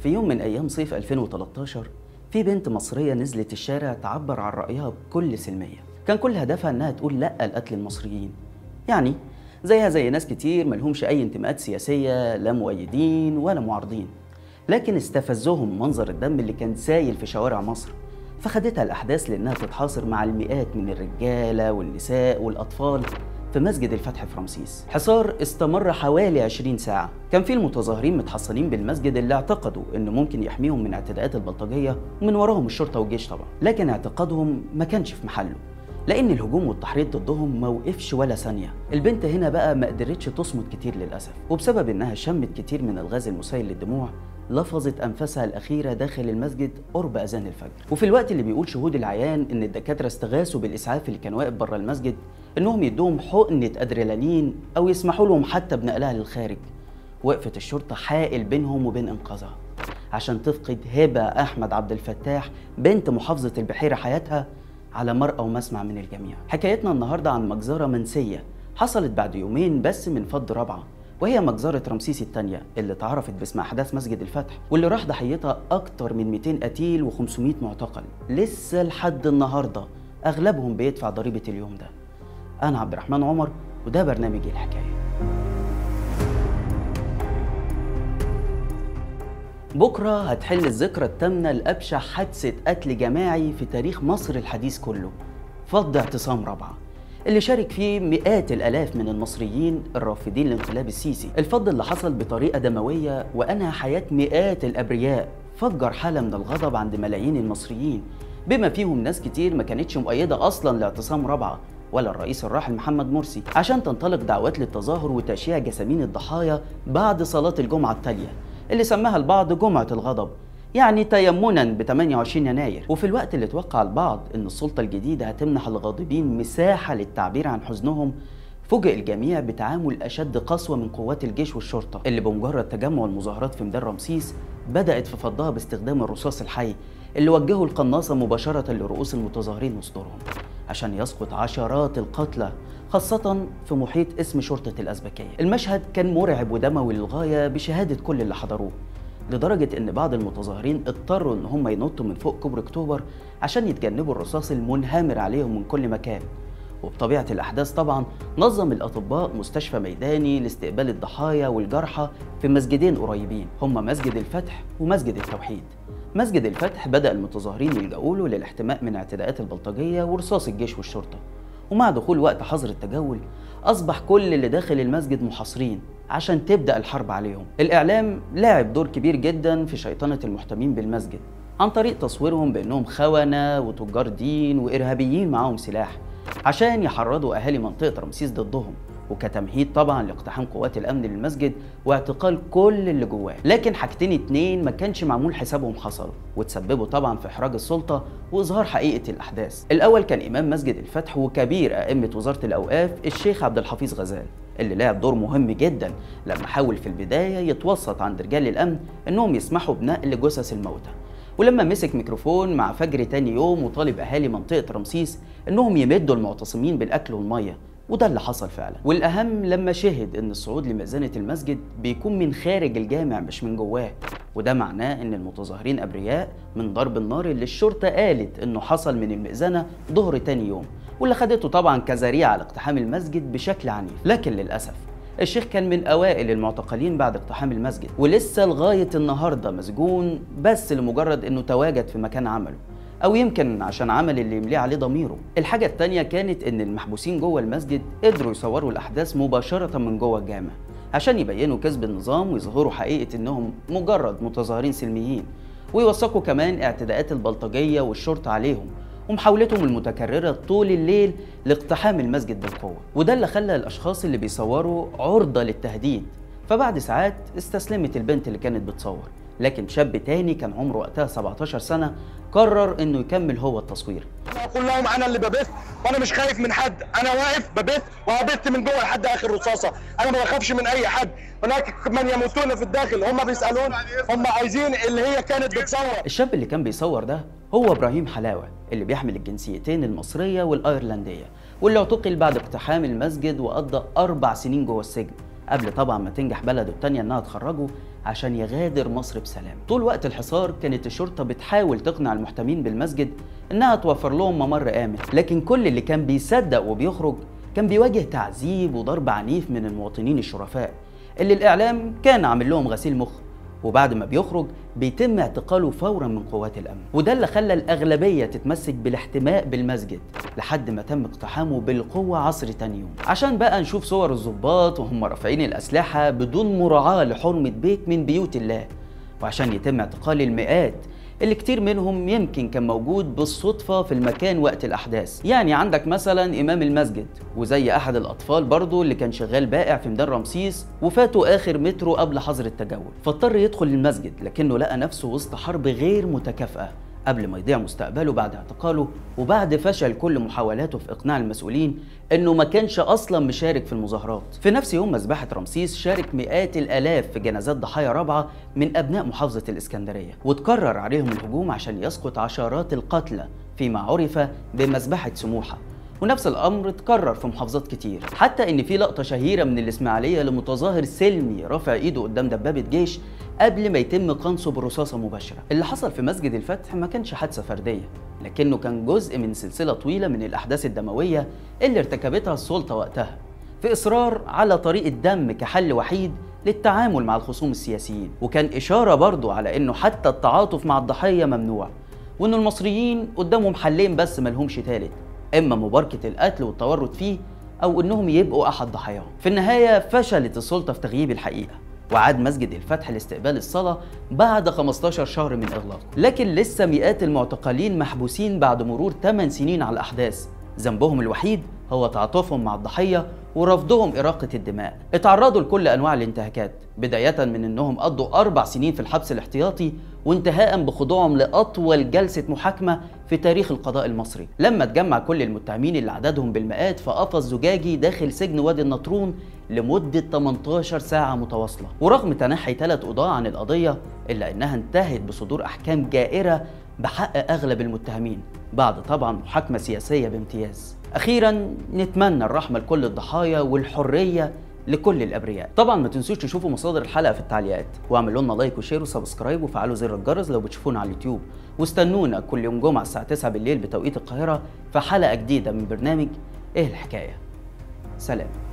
في يوم من أيام صيف 2013 في بنت مصرية نزلت الشارع تعبر عن رأيها بكل سلمية كان كل هدفها إنها تقول لأ لقتل المصريين يعني زيها زي ناس كتير ملهمش أي انتماءات سياسية لا مؤيدين ولا معارضين لكن استفزهم منظر الدم اللي كان سايل في شوارع مصر فخدتها الأحداث لأنها تتحاصر مع المئات من الرجالة والنساء والأطفال في مسجد الفتح في رمسيس حصار استمر حوالي 20 ساعة كان في المتظاهرين متحصنين بالمسجد اللي اعتقدوا انه ممكن يحميهم من اعتداءات البلطجية ومن وراهم الشرطة والجيش طبعا لكن اعتقادهم ما كانش في محله لان الهجوم والتحريض ضدهم ما وقفش ولا ثانيه البنت هنا بقى ما قدرتش تصمت كتير للاسف وبسبب انها شمت كتير من الغاز المسيل للدموع لفظت انفاسها الاخيره داخل المسجد قرب اذان الفجر وفي الوقت اللي بيقول شهود العيان ان الدكاتره استغاثوا بالاسعاف اللي كان واقف بره المسجد انهم يدوهم حقنه ادرينالين او يسمحوا لهم حتى بنقلها للخارج وقفت الشرطه حائل بينهم وبين انقاذها عشان تفقد هبه احمد عبد الفتاح بنت محافظه البحيره حياتها على مرأى ومسمع من الجميع حكايتنا النهاردة عن مجزرة منسية حصلت بعد يومين بس من فض رابعة وهي مجزرة رمسيس الثانية اللي اتعرفت باسم أحداث مسجد الفتح واللي راح ضحيتها أكتر من 200 قتيل و500 معتقل لسه لحد النهاردة أغلبهم بيدفع ضريبة اليوم ده أنا عبد الرحمن عمر وده برنامج الحكاية بكرة هتحل الذكرى الثامنة لأبشع حادثة قتل جماعي في تاريخ مصر الحديث كله فض اعتصام رابعة اللي شارك فيه مئات الآلاف من المصريين الرافضين لانقلاب السيسي الفض اللي حصل بطريقة دموية وأنهى حياة مئات الأبرياء فجر حالة من الغضب عند ملايين المصريين بما فيهم ناس كتير ما كانتش مؤيدة أصلا لاعتصام رابعة ولا الرئيس الراحل محمد مرسي عشان تنطلق دعوات للتظاهر وتشييع جسامين الضحايا بعد صلاة الجمعة التالية اللي سماها البعض جمعة الغضب يعني تيمنا ب 28 يناير وفي الوقت اللي توقع البعض ان السلطة الجديدة هتمنح الغاضبين مساحة للتعبير عن حزنهم فوجئ الجميع بتعامل أشد قسوة من قوات الجيش والشرطة اللي بمجرد تجمع المظاهرات في ميدان رمسيس بدأت في فضها باستخدام الرصاص الحي اللي وجهوا القناصة مباشرة لرؤوس المتظاهرين وصدورهم عشان يسقط عشرات القتلى خاصة في محيط اسم شرطة الأزبكية المشهد كان مرعب ودموي للغاية بشهادة كل اللي حضروه لدرجة إن بعض المتظاهرين اضطروا إن هم ينطوا من فوق كوبري أكتوبر عشان يتجنبوا الرصاص المنهمر عليهم من كل مكان وبطبيعة الأحداث طبعا نظم الأطباء مستشفى ميداني لاستقبال الضحايا والجرحى في مسجدين قريبين هما مسجد الفتح ومسجد التوحيد مسجد الفتح بدأ المتظاهرين يلجأوا له للاحتماء من اعتداءات البلطجية ورصاص الجيش والشرطة ومع دخول وقت حظر التجول أصبح كل اللي داخل المسجد محاصرين عشان تبدأ الحرب عليهم الإعلام لعب دور كبير جدا في شيطنة المحتمين بالمسجد عن طريق تصويرهم بأنهم خونة وتجار دين وإرهابيين معاهم سلاح عشان يحرضوا أهالي منطقة رمسيس ضدهم وكتمهيد طبعا لاقتحام قوات الامن للمسجد واعتقال كل اللي جواه لكن حاجتين اتنين ما كانش معمول حسابهم حصلوا وتسببوا طبعا في احراج السلطه واظهار حقيقه الاحداث الاول كان امام مسجد الفتح وكبير ائمه وزاره الاوقاف الشيخ عبد الحفيظ غزال اللي لعب دور مهم جدا لما حاول في البدايه يتوسط عند رجال الامن انهم يسمحوا بنقل جثث الموتى ولما مسك ميكروفون مع فجر تاني يوم وطالب اهالي منطقه رمسيس انهم يمدوا المعتصمين بالاكل والميه وده اللي حصل فعلا والاهم لما شهد ان الصعود لمئذنه المسجد بيكون من خارج الجامع مش من جواه وده معناه ان المتظاهرين ابرياء من ضرب النار اللي الشرطه قالت انه حصل من المئذنه ظهر تاني يوم واللي خدته طبعا كذريعه لاقتحام المسجد بشكل عنيف لكن للاسف الشيخ كان من اوائل المعتقلين بعد اقتحام المسجد ولسه لغايه النهارده مسجون بس لمجرد انه تواجد في مكان عمله او يمكن عشان عمل اللي يمليه عليه ضميره الحاجه التانية كانت ان المحبوسين جوه المسجد قدروا يصوروا الاحداث مباشره من جوه الجامع عشان يبينوا كذب النظام ويظهروا حقيقه انهم مجرد متظاهرين سلميين ويوثقوا كمان اعتداءات البلطجيه والشرطه عليهم ومحاولتهم المتكررة طول الليل لاقتحام المسجد بالقوة وده اللي خلى الأشخاص اللي بيصوروا عرضة للتهديد فبعد ساعات استسلمت البنت اللي كانت بتصور لكن شاب تاني كان عمره وقتها 17 سنة قرر انه يكمل هو التصوير اقول لهم انا اللي ببث وانا مش خايف من حد انا واقف ببث وهبث من جوه لحد اخر رصاصه انا ما بخافش من اي حد هناك من يموتون في الداخل هم بيسالون هم عايزين اللي هي كانت بتصور الشاب اللي كان بيصور ده هو ابراهيم حلاوه اللي بيحمل الجنسيتين المصريه والايرلنديه واللي اعتقل بعد اقتحام المسجد وقضى اربع سنين جوه السجن قبل طبعا ما تنجح بلده التانية انها تخرجه عشان يغادر مصر بسلام طول وقت الحصار كانت الشرطة بتحاول تقنع المحتمين بالمسجد إنها توفر لهم ممر آمن لكن كل اللي كان بيصدق وبيخرج كان بيواجه تعذيب وضرب عنيف من المواطنين الشرفاء اللي الإعلام كان عامل لهم غسيل مخ وبعد ما بيخرج بيتم اعتقاله فورا من قوات الامن وده اللي خلى الاغلبيه تتمسك بالاحتماء بالمسجد لحد ما تم اقتحامه بالقوه عصر تاني يوم عشان بقى نشوف صور الضباط وهم رافعين الاسلحه بدون مراعاه لحرمه بيت من بيوت الله وعشان يتم اعتقال المئات اللي كتير منهم يمكن كان موجود بالصدفة في المكان وقت الأحداث يعني عندك مثلا إمام المسجد وزي أحد الأطفال برضو اللي كان شغال بائع في ميدان رمسيس وفاته آخر مترو قبل حظر التجول فاضطر يدخل المسجد لكنه لقى نفسه وسط حرب غير متكافئة قبل ما يضيع مستقبله بعد اعتقاله وبعد فشل كل محاولاته في اقناع المسؤولين انه ما كانش اصلا مشارك في المظاهرات في نفس يوم مذبحه رمسيس شارك مئات الالاف في جنازات ضحايا رابعه من ابناء محافظه الاسكندريه وتكرر عليهم الهجوم عشان يسقط عشرات القتلى فيما عرف بمذبحه سموحه ونفس الامر اتكرر في محافظات كتير حتى ان في لقطه شهيره من الاسماعيليه لمتظاهر سلمي رافع ايده قدام دبابه جيش قبل ما يتم قنصه بالرصاصه مباشره اللي حصل في مسجد الفتح ما كانش حادثه فرديه لكنه كان جزء من سلسله طويله من الاحداث الدمويه اللي ارتكبتها السلطه وقتها في اصرار على طريق الدم كحل وحيد للتعامل مع الخصوم السياسيين وكان اشاره برضو على انه حتى التعاطف مع الضحيه ممنوع وان المصريين قدامهم حلين بس ملهمش تالت اما مباركه القتل والتورط فيه او انهم يبقوا احد ضحاياهم في النهايه فشلت السلطه في تغييب الحقيقه وعاد مسجد الفتح لاستقبال الصلاة بعد 15 شهر من إغلاقه لكن لسه مئات المعتقلين محبوسين بعد مرور 8 سنين على الأحداث ذنبهم الوحيد هو تعاطفهم مع الضحية ورفضهم إراقة الدماء اتعرضوا لكل أنواع الانتهاكات بداية من أنهم قضوا أربع سنين في الحبس الاحتياطي وانتهاء بخضوعهم لأطول جلسة محاكمة في تاريخ القضاء المصري لما تجمع كل المتهمين اللي عددهم بالمئات في قفص زجاجي داخل سجن وادي النطرون لمدة 18 ساعة متواصلة ورغم تنحي ثلاث قضاة عن القضية إلا أنها انتهت بصدور أحكام جائرة بحق أغلب المتهمين بعد طبعا محاكمة سياسية بامتياز أخيرا نتمنى الرحمة لكل الضحايا والحرية لكل الابرياء طبعا ما تنسوش تشوفوا مصادر الحلقه في التعليقات واعملوا لنا لايك وشير وسبسكرايب وفعلوا زر الجرس لو بتشوفونا على اليوتيوب واستنونا كل يوم جمعه الساعه 9 بالليل بتوقيت القاهره في حلقه جديده من برنامج ايه الحكايه سلام